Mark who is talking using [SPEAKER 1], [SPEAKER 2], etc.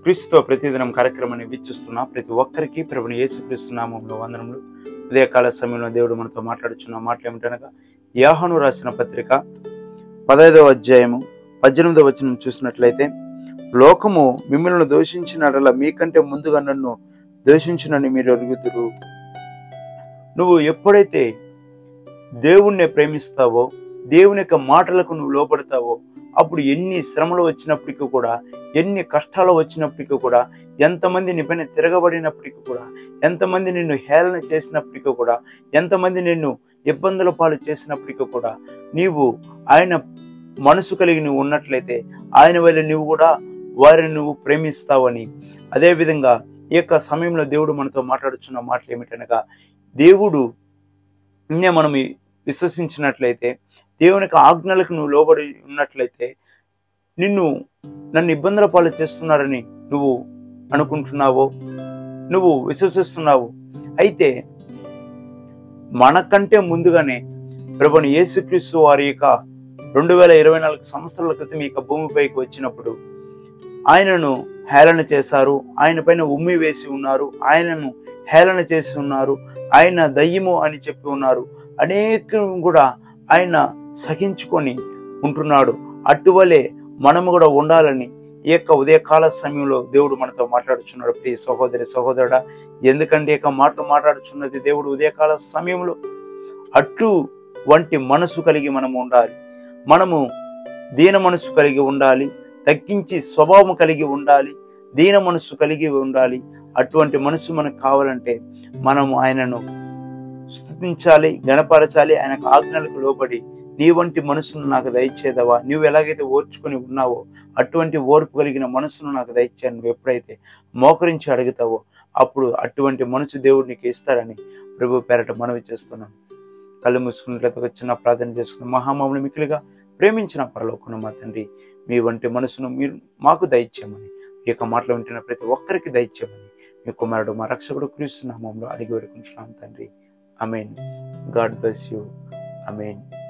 [SPEAKER 1] క్రీస్తుతో ప్రతిదినం కార్యక్రమాన్ని వీక్షిస్తున్న ప్రతి ఒక్కరికి ప్రభుని యేసుక్రీస్తు నామంలో వందనములు ఉదయకాల సమయంలో దేవుడు మనతో మాట్లాడుచున్న మాటలు ఏమిటనగా యాహను రాసిన పత్రిక పదహైదవ అధ్యాయము పద్దెనిమిదవ వచనం చూసినట్లయితే లోకము మిమ్మల్ని దోషించినడల మీకంటే ముందుగా నన్ను దోషించునని మీరు అరుగుదురు నువ్వు ఎప్పుడైతే దేవుణ్ణి ప్రేమిస్తావో దేవుని యొక్క మాటలకు నువ్వు లోపడతావో అప్పుడు ఎన్ని శ్రమలు వచ్చినప్పటికీ కూడా ఎన్ని కష్టాలు వచ్చినప్పటికీ కూడా ఎంతమంది నీ పైన తిరగబడినప్పటికీ కూడా ఎంతమంది నిన్ను హేళన చేసినప్పటికీ కూడా ఎంతమంది నిన్ను ఇబ్బందుల పాలు చేసినప్పటికీ కూడా నీవు ఆయన మనసు కలిగి నువ్వు ఉన్నట్లయితే ఆయన వల్ల నువ్వు కూడా వారిని నువ్వు ప్రేమిస్తావని అదేవిధంగా ఈ యొక్క సమయంలో దేవుడు మనతో మాట్లాడుచున్న మాటలు ఏమిటనగా దేవుడు నిన్నే మనం విశ్వసించినట్లయితే దేవుని యొక్క ఆజ్ఞలకు నువ్వు లోబడి ఉన్నట్లయితే నిన్ను నన్ను ఇబ్బందుల పాలు చేస్తున్నారని నువ్వు అనుకుంటున్నావో నువ్వు విశ్వసిస్తున్నావు అయితే మనకంటే ముందుగానే ప్రభుని యేసుక్రీస్తు వారి యొక్క రెండు వేల ఇరవై నాలుగు సంవత్సరాల క్రితం ఈ యొక్క భూమిపైకి వచ్చినప్పుడు ఆయనను హేళన చేశారు ఆయన పైన ఉమ్మి వేసి ఉన్నారు ఆయనను హేళన చేసి ఉన్నారు ఆయన దయ్యము అని చెప్పి ఉన్నారు అనేకం కూడా ఆయన సహించుకొని ఉంటున్నాడు అటువలే మనము కూడా ఉండాలని ఈ యొక్క ఉదయకాల సమయంలో దేవుడు మనతో మాట్లాడుచున్నాడు ప్రియ సహోదరి సహోదరుడా ఎందుకంటే ఈ యొక్క మాటలు మాట్లాడుచున్నది దేవుడు ఉదయకాల సమయంలో అటు వంటి మనసు కలిగి మనము ఉండాలి మనము దీన మనసు కలిగి ఉండాలి తగ్గించి స్వభావం కలిగి ఉండాలి దీన మనసు కలిగి ఉండాలి అటువంటి మనసు మనకు కావాలంటే మనము ఆయనను స్థుతించాలి గణపరచాలి ఆయనకు ఆజ్ఞలకు లోబడి నీ వంటి మనసును నాకు దయచేదవా నువ్వు ఎలాగైతే ఓర్చుకొని ఉన్నావో అటువంటి ఓర్పు కలిగిన మనసును నాకు దయచేయను నువ్వు ఎప్పుడైతే మోకరించి అడుగుతావో అప్పుడు అటువంటి మనసు దేవుడు నీకు ఇస్తాడని ప్రభు పేరట మనవి చేస్తున్నాను కళ్ళు మూసుకున్నట్లయితే ఒక చిన్న ప్రార్థన చేసుకున్న మహామములు మిక్కులుగా ప్రేమించిన పరలోకున్న మా తండ్రి మీ వంటి మనసును మీరు మాకు దయచేయమని ఈ యొక్క మాటలు వింటున్న ప్రతి ఒక్కరికి దయచేయమని మీ కుమారుడు మా రక్షకుడు క్రీస్తు నామంలో అడిగి వేడుకుంటున్నాం తండ్రి amen God bless you amen